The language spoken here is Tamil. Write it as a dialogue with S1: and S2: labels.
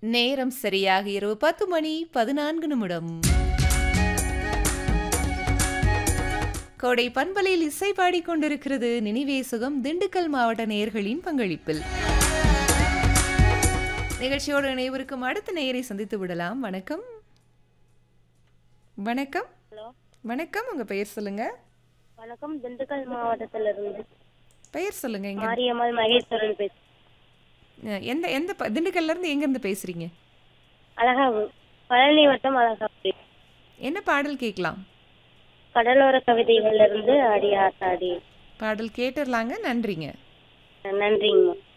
S1: நேரம் சரியாக இரவு பத்து மணி பதினான்கு நிமிடம் கோடை பண்பலையில் இசை பாடிக்கொண்டிருக்கிறது நினைவே சுகம் திண்டுக்கல் மாவட்ட நேயர்களின் பங்களிப்பில் நிகழ்ச்சியோடு இணைவருக்கும் அடுத்த நேயரை சந்தித்து விடலாம் வணக்கம் வணக்கம்
S2: ஹலோ
S1: வணக்கம் உங்க பெயர் சொல்லுங்க
S2: வணக்கம் திண்டுக்கல் மாவட்டத்திலிருந்து
S1: பெயர் சொல்லுங்க எங்க
S2: மாரியம்மாள் மகேஸ்வரன் பேசு
S1: அஹ், எந்த எந்த ப- திண்டுக்கல்ல இருந்து எங்க இருந்து பேசுறீங்க
S2: அழகாவு பழனி வட்டம் அழகாபுரி
S1: என்ன பாடல் கேட்கலாம்
S2: கடலோர கவிதைகள்ல இருந்து அடி ஆத்தாடி
S1: பாடல் கேட்டுடலாங்க நன்றிங்க
S2: நன்றிங்கம்மா